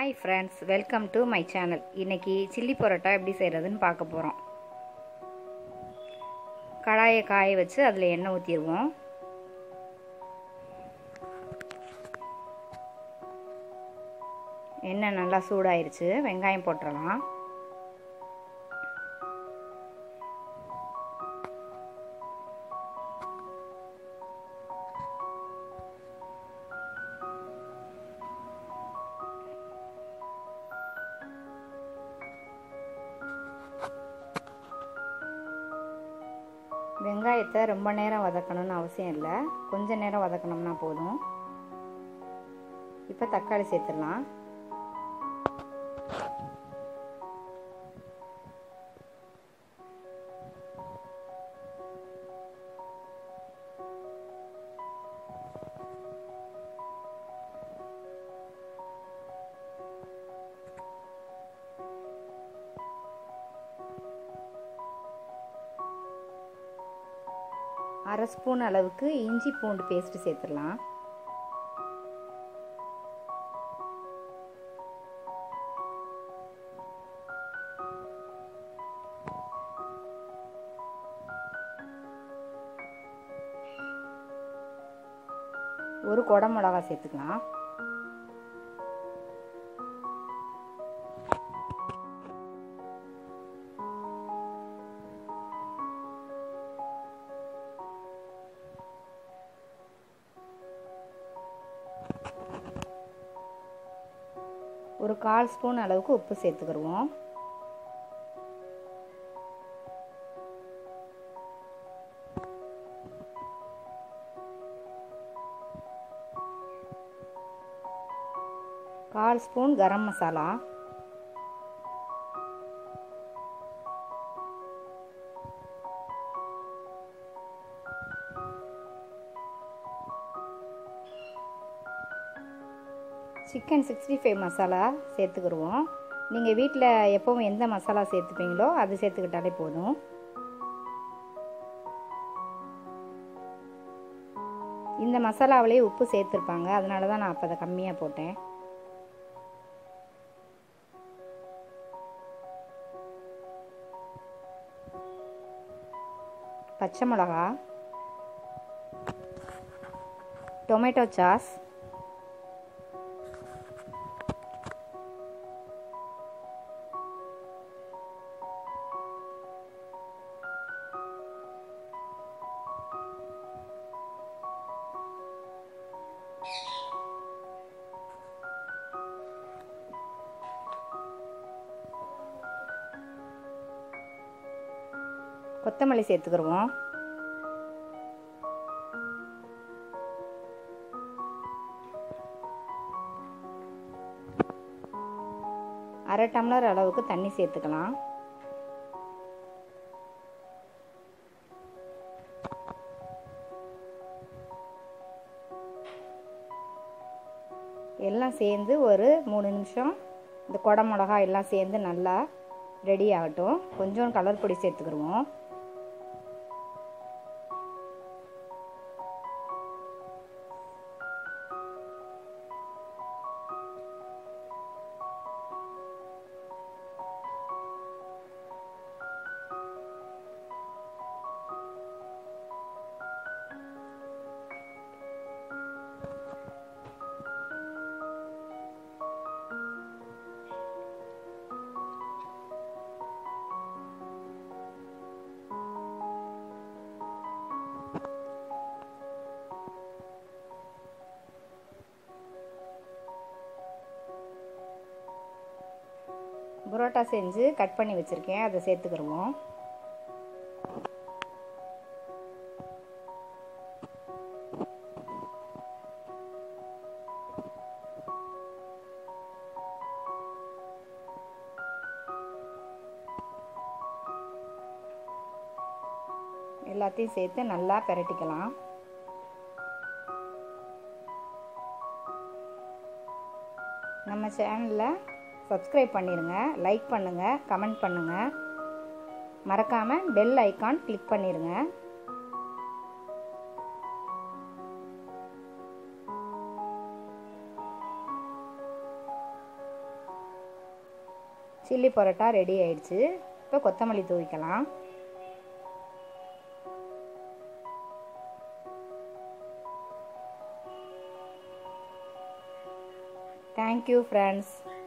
hi friends welcome to my channel இன்னைக்கு chilli parotta எப்படி செய்கிறதுன்னு பார்க்க போகிறோம் கடாயை காய வச்சு அதில் எண்ணெய் ஊற்றிடுவோம் எண்ணெய் நல்லா சூடாயிருச்சு வெங்காயம் போட்டுடலாம் வெங்காயத்தை ரொம்ப நேரம் வதக்கணும்னு அவசியம் இல்லை கொஞ்ச நேரம் வதக்கணும்னா போதும் இப்போ தக்காளி சேர்த்துடலாம் அரை ஸ்பூன் அளவுக்கு இஞ்சி பூண்டு பேஸ்ட் சேர்த்துடலாம் ஒரு கொடை மிளகா சேர்த்துக்கலாம் ஒரு கால் ஸ்பூன் அளவுக்கு உப்பு சேர்த்துக்கிடுவோம் கால் spoon garam masala chicken sixty five masala சேர்த்துக்கிடுவோம் நீங்கள் வீட்டில் எப்போவும் எந்த மசாலா சேர்த்துப்பீங்களோ அது சேர்த்துக்கிட்டாலே போதும் இந்த மசாலாவிலேயே உப்பு சேர்த்துருப்பாங்க அதனால தான் நான் அப்போ அதை கம்மியாக போட்டேன் பச்சை மிளகா டொமேட்டோ சாஸ் கொத்தமல்லி சேர்த்துக்கிடுவோம் அரை டம்ளர் அளவுக்கு தண்ணி சேர்த்துக்கலாம் எல்லாம் சேர்ந்து ஒரு மூணு நிமிஷம் இந்த கொடை மிளகா எல்லாம் சேர்ந்து நல்லா ரெடி ஆகட்டும் கொஞ்சம் கலர் பொடி சேர்த்துக்கிடுவோம் புரோட்டா செஞ்சு கட் பண்ணி வச்சுருக்கேன் அதை சேர்த்துக்கிடுவோம் எல்லாத்தையும் சேர்த்து நல்லா பெரட்டிக்கலாம் நம்ம சேனலில் சப்ஸ்கிரைப் பண்ணிடுங்க லைக் பண்ணுங்கள் கமெண்ட் பண்ணுங்கள் மறக்காமல் பெல் ஐக்கான் கிளிக் பண்ணிடுங்க சில்லி பரோட்டா ரெடி ஆயிடுச்சு இப்போ கொத்தமல்லி தூவிக்கலாம் தேங்க்யூ ஃப்ரெண்ட்ஸ்